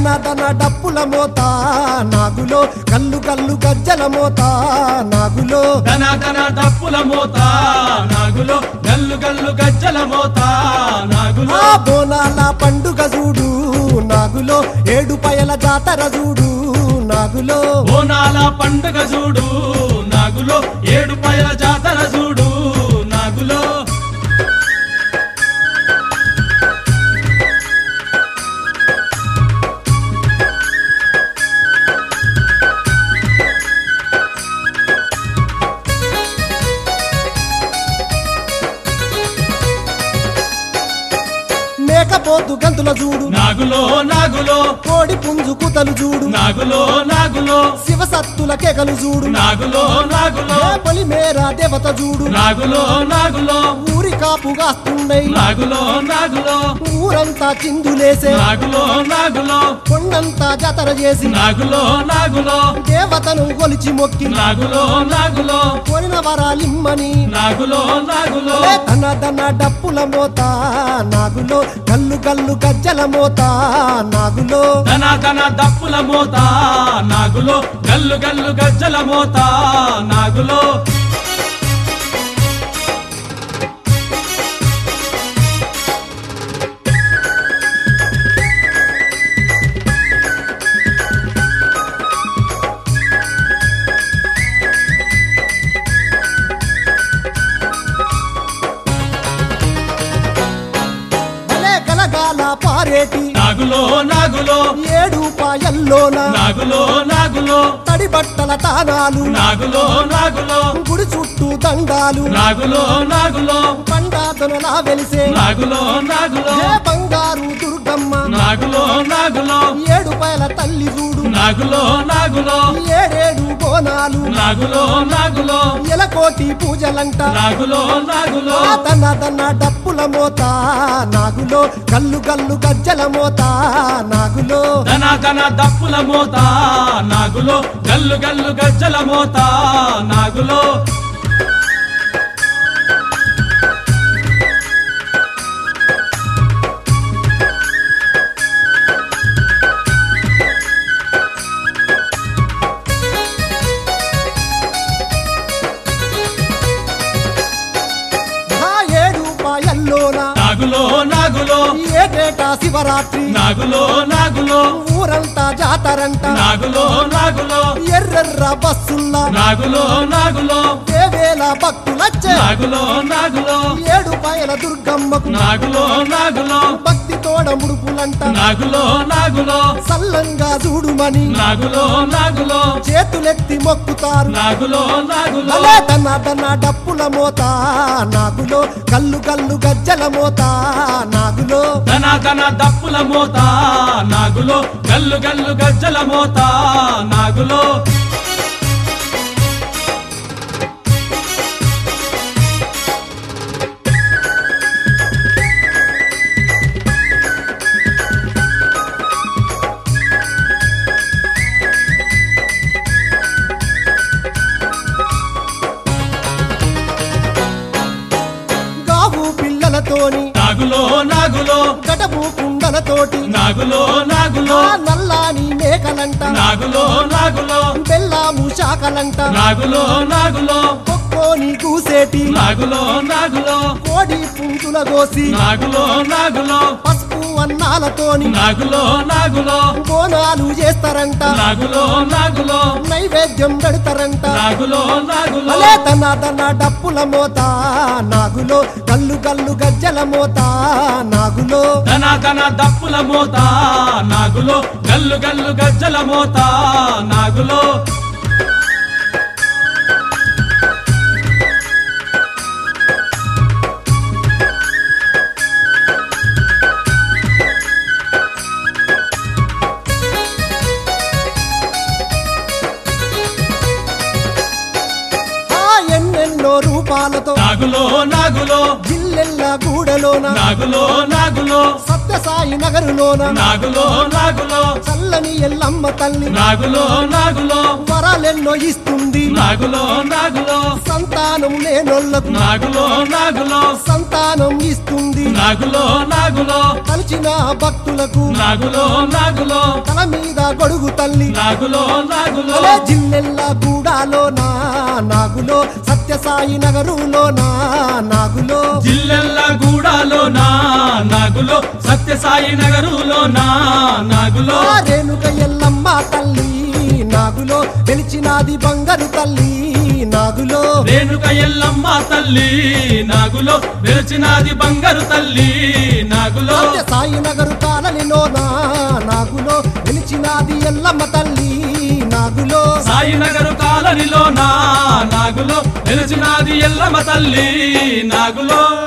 దన డప్పుల మోత నాగులో కల్లు కల్లు గజ్జల మోత నాగులో ధన ధన డప్పుల మోత నాగులో గల్లు గల్లు గజ్జల మోత నాగులో ఆ బోనాల పండుగ చూడు నాగులో ఏడు పయల జాతర చూడు నాగులో బోనాల పండుగ చూడు నాగులో ఏడు పైల జాతర చూడు నాగులో మేకపోతు గంతుల చూడు నాగులో నాగులో కోడి పుంజు కూతలు చూడు నాగులో నాగులో శివసత్తుల కేకలు చూడు నాగులో నాగులో ఏ పొలిమేర దేవత చూడు నాగులో నాగులో ఊరి కాపుగాస్తున్నాయి నాగులో నాగులో ఊరంతా చిందులేసే నాగులో నాగులో కొండంతా జాతర చేసి నాగులో నాగులో దేవతను కొలిచి మొక్కి నాగులో నాగులో కోరిన వరాలిమ్మని నాగులో నాగులో ఏ తన తన డప్పుల మోత నాగులో గల్లు గల్లు గజ్జల మోత నాగులో ధన ధన దప్పుల మోత నాగులో గల్లు గల్లు గజ్జల మోత నాగులో భలే గలగాల పారేటి నాగులో నాగులో ఏడు పాయల్లోన నాగులో నాగులో తడి బట్టల తానాలు నాగులో నాగులో గుడి చుట్టూ దండాలు నాగులో నాగులో పండాదనలా వెలిసే నాగులో నాగులో ఏ బంగారు దుర్గమ్మ నాగులో నాగులో ఏడు పాయల తల్లి చూడు నాగులో నాగులో ఏడేడు బోనాలు నాగులో నాగులో ఎలకోటి పూజలంట నాగులో నాగులో ఆ తన తన డప్పుల మోత నాగులో గల్లు గల్లు గజ్జల మోత నాగులో ధన ధన దప్పుల మోత నాగులో గల్లు గల్లు గజ్జల మోత నాగులో ఆ ఏడు పాయల్లోన నాగులో నాగులో ఏటేటా శివరాత్రి నాగులో నాగులో ఊరంతా జాతరంట నాగులో నాగులో ఎర్రెర్ర బస్సుల్లా నాగులో నాగులో వేవేల భక్తులచ్చే నాగులో నాగులో ఏడు పాయల దుర్గమ్మకు నాగులో నాగులో భక్తి తోడ ముడుపులంట నాగులో నాగులో సల్లంగా చూడుమని నాగులో నాగులో చేతులెత్తి మొక్కుతారు నాగులో నాగులో అలే తన తన డప్పుల మోత నాగులో కల్లు కల్లు గజ్జల మోత నాగులో ధన ధన దప్పుల మోత నాగులో గల్లు గల్లు గజ్జల మోత నాగులో గావు పిల్లలతోని నాగులో నాగులో గడపు కుండలతోటి నాగులో నాగులో ఆ నల్లాని మేకలంట నాగులో నాగులో బెల్లాము శాఖలంట నాగులో నాగులో కొక్కోని కూసేటి నాగులో నాగులో కోడి పుంతుల గోసి నాగులో నాగులో పసుపు అన్నాలతోని నాగులో నాగులో బోనాలు చేస్తారంట నాగులో నాగులో నైవేద్యం పెడతారంట నాగులో నాగులో అలే తన తన డప్పుల మోత నాగులో కల్లు కల్లు గజ్జల మోత నాగులో ధన ధన దప్పుల మోత నాగులో గల్లు గల్లు గజ్జల మోత నాగులో ఆ ఎన్నెన్నో రూపాలతో నాగులో నాగులో జిల్లెల్ల గూడలోన నాగులో నాగులో సత్యసాయి నగరులోన నాగులో నాగులో చల్లని ఎల్లమ్మ తల్లి నాగులో నాగులో వరాలెన్నో ఇస్తుంది నాగులో నాగులో సంతానం లేనోళ్లకు నాగులో నాగులో సంతానం ఇస్తుంది నాగులో నాగులో కలిచిన భక్తులకు నాగులో నాగులో తల మీద గొడుగు తల్లి నాగులో నాగులో అలే జిల్లెల్ల గూడాలోనా నాగులో సత్యసాయి నగరులోనా నాగులో జిల్లెల్ల గూడాలో నా నాగులో సత్యసాయి నగరులో నా నాగులో ఆ రేణుక ఎల్లమ్మ తల్లి నాగులో వెలిచినాది బంగారు తల్లి నాగులో రేణుక ఎల్లమ్మ తల్లి నాగులో వెలిచినాది బంగారు తల్లి నాగులో సత్యసాయి నగరు కాలనిలోనా నాగులో వెలిచినాది ఎల్లమ్మ తల్లి నాగులో సాయినగరు కాలనిలో నా నాగులో వెలిచినాది ఎల్లమ్మ తల్లి నాగులో